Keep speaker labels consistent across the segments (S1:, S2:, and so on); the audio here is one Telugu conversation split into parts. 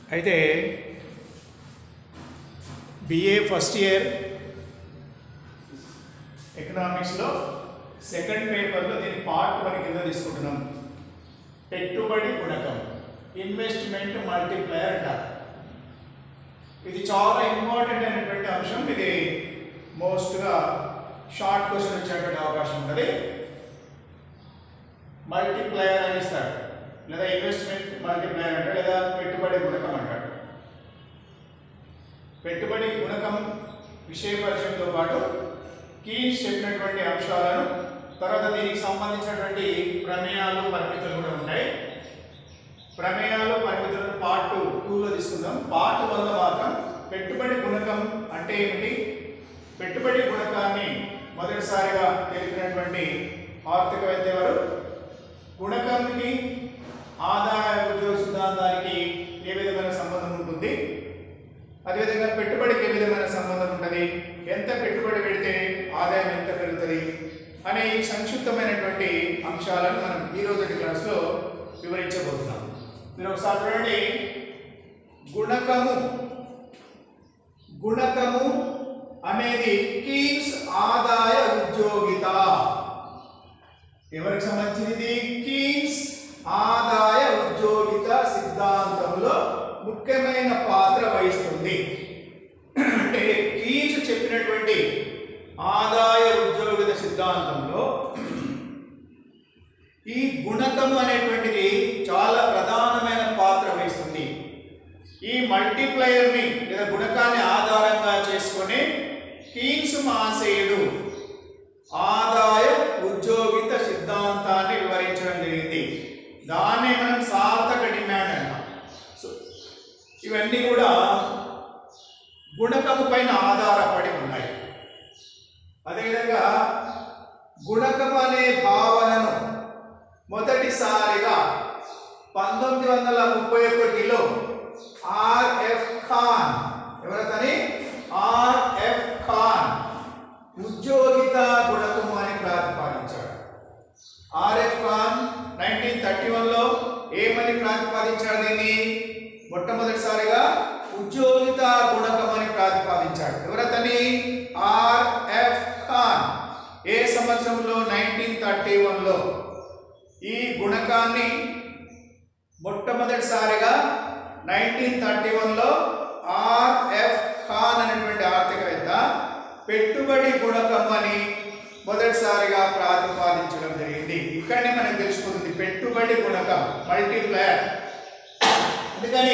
S1: అయితే బిఏ ఫస్ట్ ఇయర్ ఎకనామిక్స్లో సెకండ్ పేపర్లో దీని పార్ట్ వన్ కింద తీసుకుంటున్నాం పెట్టుబడి గుణకం ఇన్వెస్ట్మెంట్ మల్టిప్లయర్ అంటారు ఇది చాలా ఇంపార్టెంట్ అయినటువంటి అంశం ఇది మోస్ట్గా షార్ట్ క్వశ్చన్ వచ్చేటువంటి అవకాశం ఉంటుంది మల్టిప్లయర్ అని ఇస్తాడు లేదా ఇన్వెస్ట్మెంట్ మల్టిప్లయర్ అంటాడు లేదా పెట్టుబడి గుణకం అంటాడు పెట్టుబడి గుణకం విషయ పరిచయంతో పాటు కీన్స్ చెప్పినటువంటి అంశాలను తర్వాత దీనికి సంబంధించినటువంటి ప్రమేయాలు పరిమితులు కూడా ఉంటాయి ప్రమేయాలు పరిమితులను పార్ట్ టూ టూలో తీసుకుందాం పార్ట్ వన్లో మాత్రం పెట్టుబడి గుణకం అంటే ఏమిటి పెట్టుబడి గుణకాన్ని మొదటిసారిగా తెలిపినటువంటి ఆర్థికవేత్త ఎవరు గుణకానికి ఆదాయ ఉద్యోగ సిద్ధాంతానికి ఏ విధమైన సంబంధం ఉంటుంది అదేవిధంగా పెట్టుబడికి ఏ విధమైన సంబంధం ఉంటుంది ఎంత పెట్టుబడి పెడితే ఆదాయం ఎంత పెరుగుతుంది అనే ఈ సంక్షిప్తమైనటువంటి అంశాలను మనం ఈ రోజు క్లాస్లో వివరించబోతున్నాం మీరు ఒకసారి చూడండి గుణకము గుణకము అనేది కీన్స్ ఆదాయ ఉద్యోగిత ఎవరికి సంబంధించింది కీన్స్ ఆదాయ ఉద్యోగిత సిద్ధాంతంలో ముఖ్యమైన పాత్ర వహిస్తుంది అంటే కీన్స్ చెప్పినటువంటి ఆదాయ ఉద్యోగిత సిద్ధాంతంలో ఈ గుణకము అనేటువంటిది చాలా ప్రధానమైన పాత్ర వహిస్తుంది ఈ మల్టిప్లయర్ని లేదా గుణకాన్ని ఆధారంగా చేసుకొని కీన్స్ మహాశయుడు ఆదాయ ఉద్యోగిత సిద్ధాంతాన్ని వివరించడం జరిగింది దాన్ని మనం సార్థక డిమాండ్ అంటాం సో ఇవన్నీ కూడా గుణకము పైన ఆధారపడి ఉన్నాయి అదేవిధంగా గుణకం అనే భావనను మొదటిసారిగా పంతొమ్మిది వందల ముప్పై ఒకటిలో ఆర్ఎఫ్ ఖాన్ ఎవరతని ఆర్ఎఫ్ ఖాన్ ఉద్యోగిత గుణకము అని ప్రతిపాదించాడు ఆర్ఎఫ్ ఖాన్ నైన్టీన్ థర్టీ వన్లో ఏమని ప్రతిపాదించాడు దీన్ని మొట్టమొదటిసారిగా ఉద్యోగిత గుణకం అని ప్రతిపాదించాడు ఎవరతని ఆర్ఎఫ్ ఖాన్ ఏ సంవత్సరంలో నైన్టీన్ థర్టీ వన్లో ఈ గుణకాన్ని మొట్టమొదటిసారిగా నైన్టీన్ థర్టీ వన్లో ఆర్ఎఫ్ ఖాన్ అనేటువంటి ఆర్థికవేత్త పెట్టుబడి గుణకం అని మొదటిసారిగా ప్రతిపాదించడం జరిగింది ఇక్కడనే మనకు తెలిసిపోతుంది పెట్టుబడి గుణకం మల్టీప్లయర్ అందుకని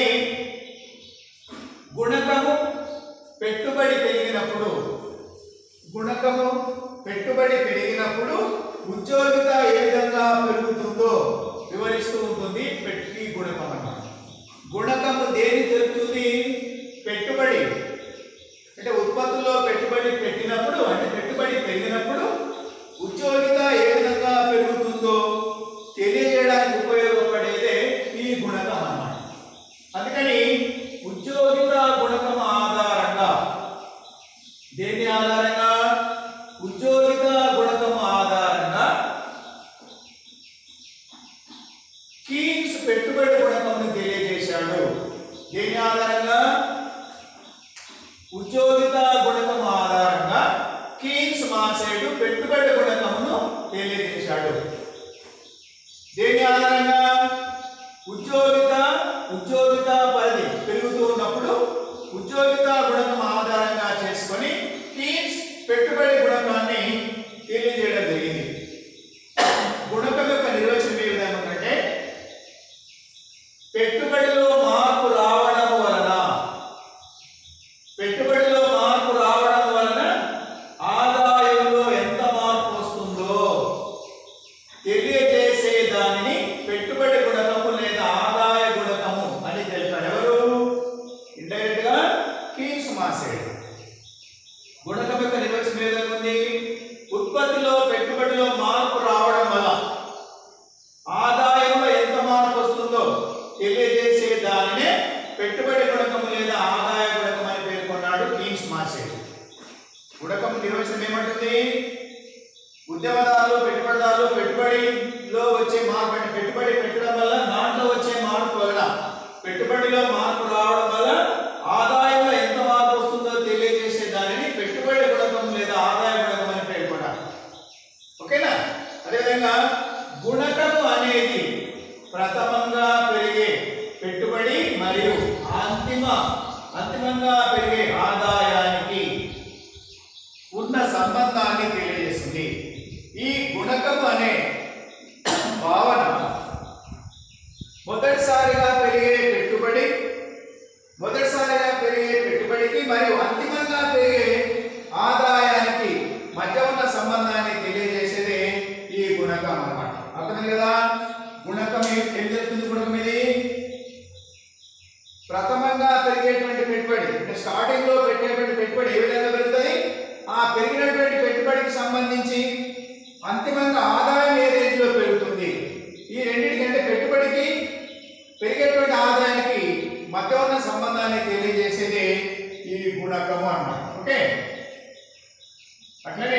S1: గుణకము పెట్టుబడి పెరిగినప్పుడు గుణకము పెట్టుబడి పెరిగినప్పుడు ఉద్యోగిత ఏ విధంగా పెరుగుతుందో వివరిస్తూ ఉంటుంది పెట్టి గుణకం అన్నమాట గుణకము దేని తెలుపుతుంది పెట్టుబడి అంటే ఉత్పత్తుల్లో పెట్టుబడి పెట్టినప్పుడు అంటే పెట్టుబడి పెరిగినప్పుడు ఉద్యోగిత ఏ విధంగా పెరుగుతుందో తెలియజేయడానికి ఉపయోగపడేదే ఈ గుణకం అన్నమాట అందుకని ఉద్యోగిత గుణకం ఆధారంగా దేని ఆధారంగా ఉద్యోగిత గుణకం ఆధారంగా కీన్స్ పెట్టుబడి గుణకమును తెలియజేశాడు దేని ఆధారంగా ఉద్యోగిత గుణకం ఆధారంగా కీన్స్ మాసేడు పెట్టుబడి గుణకమును తెలియజేశాడు దేని ఆధారంగా ఉద్యోగిత ఉద్యోగిత పరిధి పెరుగుతూ ఉన్నప్పుడు ఉద్యోగిత గుణకం ఆధారంగా చేసుకొని కీన్స్ పెట్టుబడి గుణకాన్ని తెలియజేయడం జరిగింది గుణకం యొక్క నిర్వచనం ఏ విధంగా ఉందంటే పెట్టుబడిలో మార్పు రావడం వలన పెట్టుబడిలో మార్పు రావడం వలన ఆదాయంలో ఎంత మార్పు వస్తుందో తెలియజేసే దానిని పెట్టుబడి గుణకము లేదా ఆదాయ గుణకము అని తెలిపారు ఎవరు ఇండైరెక్ట్ గా కీన్స్ మాసేడు గుణకం యొక్క నిర్వచనం ఏ విధంగా ఉంది ఉత్పత్తిలో పెట్టుబడిలో మార్పు రావడం వల్ల ఆదాయంలో ఎంత మార్పు వస్తుందో తెలియజేసే దానినే పెట్టుబడి గుణకము లేదా ఆదాయ గుణకం అని పేర్కొన్నాడు కీన్స్ మాసేడు గుణకం నిర్వచనం ఏమంటుంది ఉద్యమదారులు పెట్టుబడిదారులు పెట్టుబడిలో వచ్చే మార్పు అంటే పెట్టుబడి పెట్టడం వల్ల దాంట్లో వచ్చే మార్పు వలన పెట్టుబడిలో మార్పు రావడం అదేవిధంగా గుణకము అనేది ప్రథమంగా పెరిగే పెట్టుబడి మరియు అంతిమ అంతిమంగా పెరిగే ఆదాయానికి ఉన్న సంబంధాన్ని తెలియజేస్తుంది ఈ గుణకం అనే భావన మొదటిసారిగా పెరిగే పెట్టుబడి మొదటిసారిగా పెరిగే పెట్టుబడికి మరియు అంతిమంగా పెరిగే ఆదాయానికి మధ్య ఉన్న సంబంధాన్ని తెలియజేసేదే ఈ గుణకం అన్నమాట అర్థమైంది కదా గుణకం ఏ- ఏం జరుగుతుంది గుణకం ఇది ప్రథమంగా పెరిగేటువంటి పెట్టుబడి అంటే స్టార్టింగ్ లో పెట్టేటువంటి పెట్టుబడి ఏ విధంగా పెరుగుతుంది ఆ పెరిగినటువంటి పెట్టుబడికి సంబంధించి అంతిమంగా ఆదాయం ఏ రేంజ్ లో పెరుగుతుంది ఈ రెండింటికి అంటే పెట్టుబడికి పెరిగేటువంటి ఆదాయానికి మధ్య ఉన్న సంబంధాన్ని తెలియజేసేది ఈ గుణకము అన్నమాట ఓకే అట్లనే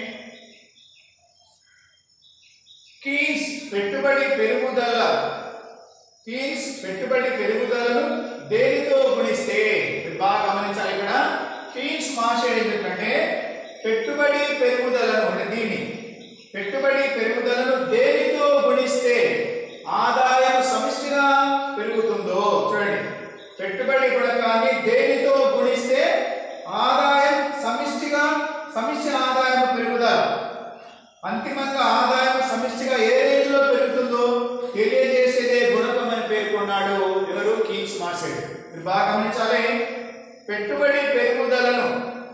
S1: కీన్స్ పెట్టుబడి పెరుగుదల కీన్స్ పెట్టుబడి పెరుగుదలను దేనితో గుణిస్తే మీరు బాగా గమనించాలి ఇక్కడ కీన్స్ మాషేడ్ ఏంటంటే పెట్టుబడి పెరుగుదలను అంటే దీన్ని పెట్టుబడి పెరుగుదలను దేనితో గుణిస్తే ఆదాయం సమిష్టిగా పెరుగుతుందో చూడండి పెట్టుబడి గుణకాన్ని దేనితో గుణిస్తే ఆదాయం సమిష్టిగా సమిష్టి ఆదాయం పెరుగుదల అంతిమంగా ఆదాయం సమిష్టిగా ఏ రేంజ్ లో పెరుగుతుందో తెలియజేసేదే గుణకం అని పేర్కొన్నాడు ఎవరు కీన్స్ మార్సెడ్ మీరు బాగా గమనించాలి పెట్టుబడి పెరుగుదలను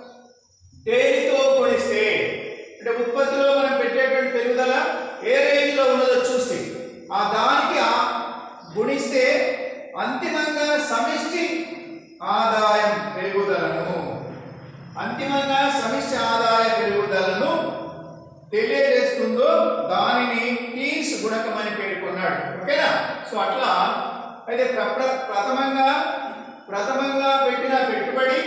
S1: దేనితో గుణిస్తే అంటే ఉత్పత్తిలో మనం పెట్టేటువంటి పెరుగుదల ఏ రేంజ్ లో ఉన్నదో చూసి ఆ దానికి ఆ గుణిస్తే అంతిమంగా సమిష్టి ఆదాయం పెరుగుదలను అంతిమంగా సమిష్టి ఆదాయ పెరుగుదలను తెలియజేస్తుందో దానిని కీన్స్ గుణకం అని పేర్కొన్నాడు ఓకేనా సో అట్లా అయితే ప్ర- ప్ర- ప్రథమంగా ప్రథమంగా పెట్టిన పెట్టుబడి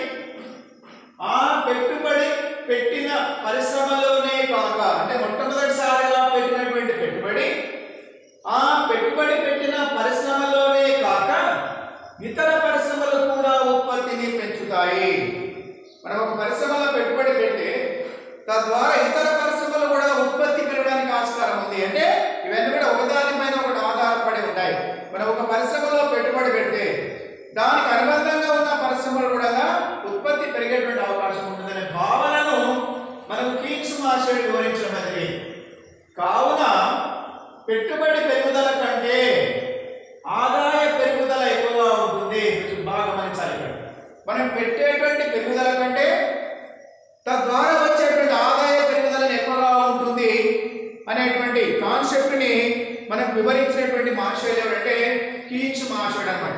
S1: ఆ పెట్టుబడి పెట్టిన పరిశ్రమలోనే కాక అంటే మొట్టమొదటిసారిగా పెట్టినటువంటి పెట్టుబడి ఆ పెట్టుబడి పెట్టిన పరిశ్రమలోనే కాక ఇతర పరిశ్రమలు కూడా ఉత్పత్తిని పెంచుతాయి మనం ఒక పరిశ్రమలో పెట్టుబడి పెడితే తద్వారా ఇతర పరిశ్రమలు కూడా ఉత్పత్తి పెరగడానికి ఆస్కారం ఉంది అంటే ఇవన్నీ కూడా ఒకదానిపైన ఒకటి ఆధారపడి ఉంటాయి మనం ఒక పరిశ్రమలో పెట్టుబడి పెడితే దానికి అనుబంధంగా ఉన్న పరిశ్రమలు కూడా ఉత్పత్తి పెరిగేటువంటి అవకాశం ఉంటుందనే భావనను మనం కీన్స్ మాస్టర్ వివరించడం అనేది కావున పెట్టుబడి పెరుగుదల కంటే ఆదాయ పెరుగుదల ఎక్కువగా ఉంటుంది కొంచెం బాగా గమనించాలి ఇక్కడ మనం పెట్టేటువంటి పెరుగుదల కంటే తద్వారా వచ్చేటువంటి ఆదాయ పెరుగుదల ఎక్కువగా ఉంటుంది అనేటువంటి కాన్సెప్ట్ ని మనకు వివరించినటువంటి మహాశయులు ఎవరంటే కీన్స్ మహాశయుడు అన్నమాట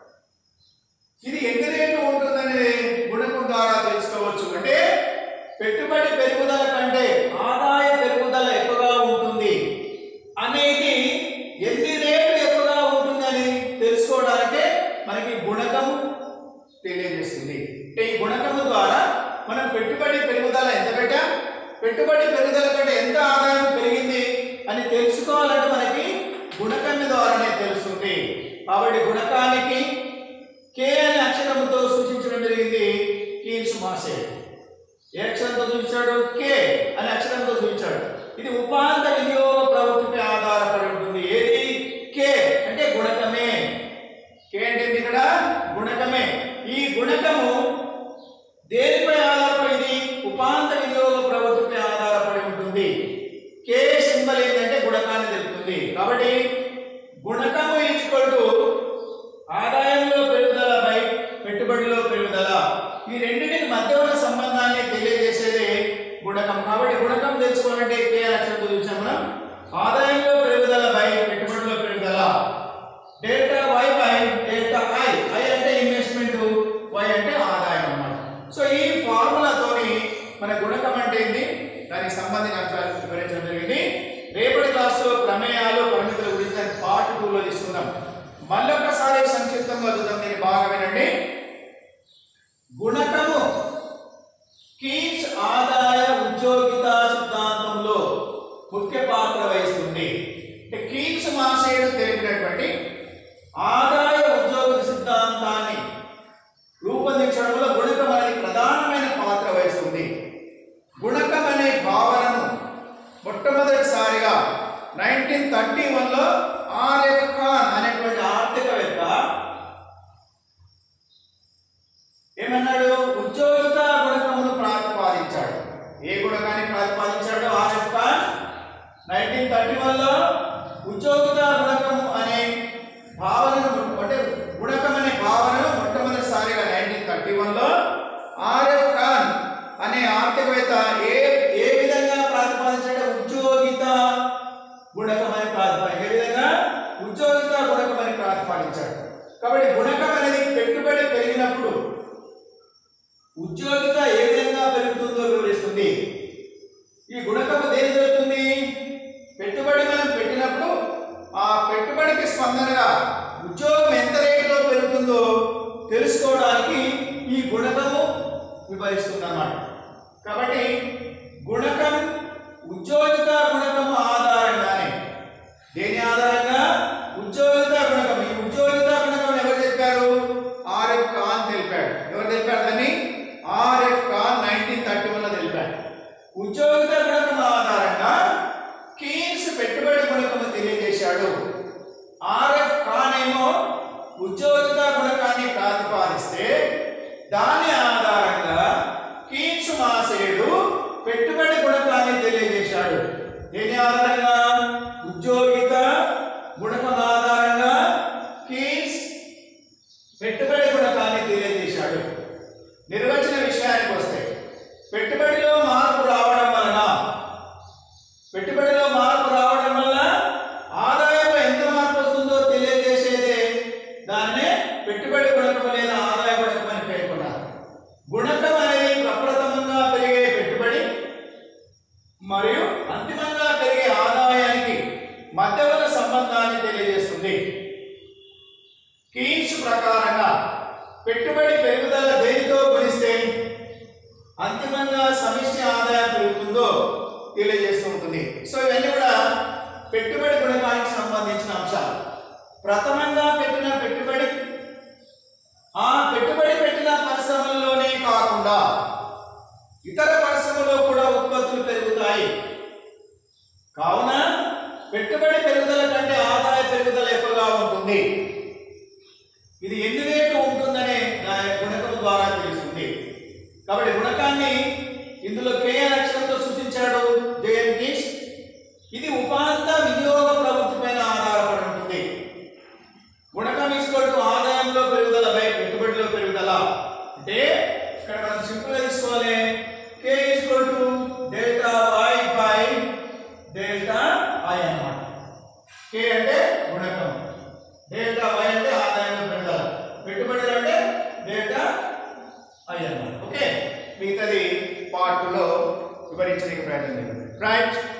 S1: ఇది ఎన్ని రేటు ఉంటుందనేది గుణకం ద్వారా తెలుసుకోవచ్చు అంటే పెట్టుబడి పెరుగుదల కంటే ఆదాయ పెరుగుదల ఎక్కువగా ఉంటుంది అనేది ఎన్ని రేటు ఎక్కువగా ఉంటుందని తెలుసుకోవడానికే మనకి గుణకం తెలియజేస్తుంది అంటే ఈ గుణకము ద్వారా మనం పెట్టుబడి పెరుగుదల ఎంత పెట్టాం పెట్టుబడి పెరుగుదల కంటే ఎంత ఆదాయం పెరిగింది అని తెలుసుకోవాలంటే మనకి గుణకం ద్వారానే తెలుస్తుంది కాబట్టి గుణకానికి కే అనే అక్షరంతో సూచించడం జరిగింది కీన్స్ మాసే ఏ అక్షరంతో సూచించాడు కే అనే అక్షరంతో సూచించాడు ఇది ఉపాంత వినియోగ ప్రవృత్తిపై ఆధారపడి ఉంటుంది ఏది కే అంటే గుణకమే కే అంటే ఏంటి ఇక్కడ గుణకమే ఈ గుణకము దేనిపై ఆధారపడింది ఉపాంత వినియోగ ప్రవృత్తిపై ఆధారపడి ఉంటుంది కే సింబల్ ఏంటంటే గుణకాన్ని తెలుపుతుంది కాబట్టి గుణకము ఈక్వల్ టు ఆదాయంలో పెరుగుదల బై పెట్టుబడిలో పెరుగుదల ఈ రెండింటికి మధ్య ఉన్న సంబంధాన్ని తెలియజేసేదే గుణకం కాబట్టి గుణకం తెలుసుకోవాలంటే కే అక్షరంతో చూసాం మనం ఆదాయంలో పెరుగుదల బై పెట్టుబడిలో పెరుగుదల data Y by data I I అంటే ఇన్వెస్ట్మెంట్ వై అంటే ఆదాయం అన్నమాట సో ఈ ఫార్ములాతోని మన గుణకం అంటే ఏంటి దానికి సంబంధించిన అంశాలు వివరించడం జరిగింది రేపటి క్లాస్లో ప్రమేయాలు పరిమితుల గురించి దాని పార్ట్ టూలో తీసుకుందాం మళ్ళొకసారి సంక్షిప్తంగా చూద్దాం దీన్ని బాగా వినండి గుణకము కీన్స్ ఆదాయ ఉద్యోగిత సిద్ధాంతంలో ముఖ్య పాత్ర వహిస్తుంది అంటే కీన్స్ మాసేడు తెలిపినటువంటి ఆదాయ ఉద్యోగ సిద్ధాంతాన్ని రూపొందించడంలో గుణకం అనేది ప్రధానమైన పాత్ర వహిస్తుంది గుణకం అనే భావనను మొట్టమొదటిసారిగా నైన్టీన్ థర్టీ వన్లో ఆర్ఎఫ్ ఖాన్ అనేటువంటి ఆర్థికవేత్త ఏమన్నాడు ఉద్యోగిత గుణకమును ప్రతిపాదించాడు ఏ గుణకాన్ని ప్రతిపాదించాడు ఆర్ఎఫ్ ఖాన్ నైన్టీన్ థర్టీ వన్లో ఉద్యోగిత గుణకము అనే భావనను అంటే గుణకం అనే భావనను మొట్టమొదటిసారిగా నైన్టీన్ థర్టీ వన్లో ఆర్ఎఫ్ ఖాన్ అనే ఆర్థికవేత్త ఏ ఏ విధంగా ప్రతిపాదించాడు ఉద్యోగిత గుణకం అని ప్రతిపాదించాడు ఏ విధంగా ఉద్యోగిత గుణకం అని ప్రతిపాదించాడు కాబట్టి గుణకం అనేది పెట్టుబడి పెరిగినప్పుడు ఉద్యోగిత ఏ విధంగా పెరుగుతుందో వివరిస్తుంది ఈ గుణకము దేని జరుగుతుంది పెట్టుబడి మనం పెట్టినప్పుడు ఆ పెట్టుబడికి స్పందనగా ఉద్యోగం ఎంత రేటులో పెరుగుతుందో తెలుసుకోవడానికి ఈ గుణకము వివరిస్తుంది అన్నమాట కాబట్టి గుణకం ఉద్యోగిత గుణకము ఆధారంగానే దేని ఆధారంగా ఉద్యోగిత గుణకం ఈ ఉద్యోగిత గుణకం ఎవరు చెప్పారు ఆర్ఎఫ్ ఖాన్ తెలిపాడు ఎవరు తెలిపారు దాన్ని ఆర్ఎఫ్ ఖాన్ నైన్టీన్ థర్టీ వన్లో తెలిపాడు ఉద్యోగిత గుణకం ఆధారంగా కీన్స్ పెట్టుబడి గుణకము తెలియజేశాడు ఆర్ఎఫ్ ఖాన్ ఏమో ఉద్యోగిత గుణకాన్ని ప్రతిపాదిస్తే దాని ఆధారంగా కీన్స్ మాసేడు పెట్టుబడి గుణకాన్ని తెలియజేశాడు దేని ఆధారంగా ఉద్యోగిత గుణకం ఆధారంగా కీన్స్ పెట్టుబడి గుణకాన్ని తెలియజేశాడు నిర్వచన విషయానికి వస్తే పెట్టుబడిలో మార్పు రావడం వలన పెట్టుబడిలో మార్పు రావడం వల్ల ఆదాయంలో ఎంత మార్పు వస్తుందో తెలియజేసేదే దాన్నే పెట్టుబడి గుణకం లేదా ఆదాయ గుణకం అని పేర్కొన్నారు గుణకం అనేది ప్రప్రథమంగా పెరిగే పెట్టుబడి మరియు అంతిమంగా పెరిగే ఆదాయానికి మధ్య ఉన్న సంబంధాన్ని తెలియజేస్తుంది కీన్స్ ప్రకారంగా పెట్టుబడి పెరుగుదల దేనితో గుణిస్తే అంతిమంగా సమిష్టి ఆదాయం పెరుగుతుందో తెలియజేస్తూ ఉంటుంది సో ఇవన్నీ కూడా పెట్టుబడి గుణకానికి సంబంధించిన అంశాలు ప్రథమంగా పెట్టిన పెట్టుబడి ఆ పెట్టుబడి పెట్టిన పరిశ్రమల్లోనే కాకుండా ఇతర పరిశ్రమలో కూడా ఉత్పత్తులు పెరుగుతాయి కావున పెట్టుబడి పెరుగుదల కంటే ఆదాయ పెరుగుదల ఎక్కువగా ఉంటుంది ఇది ఎన్ని రేట్లు ఉంటుందనే దాని గుణకం ద్వారా తెలుస్తుంది కాబట్టి గుణకాన్ని ఇందులో కే అనే అక్షరంతో సూచించాడు జేఎన్ కీన్స్ ఇది ఉపాంత వినియోగ ప్రవృత్తిపైన ఆధారపడి ఉంటుంది గుణకం ఈక్వల్ టు ఆదాయంలో పెరుగుదల బై పెట్టుబడిలో పెరుగుదల అంటే ఇక్కడ మనం సింపుల్ గా తీసుకోవాలి K equal to delta Y by delta I అన్నమాట కే అంటే గుణకం డెల్టా వై అంటే ఆదాయంలో పెరుగుదల పెట్టుబడులు అంటే డెల్టా ఐ అన్నమాట ఓకే మిగతాది పార్ట్ లో వివరించడానికి ప్రయత్నం చేద్దాం రైట్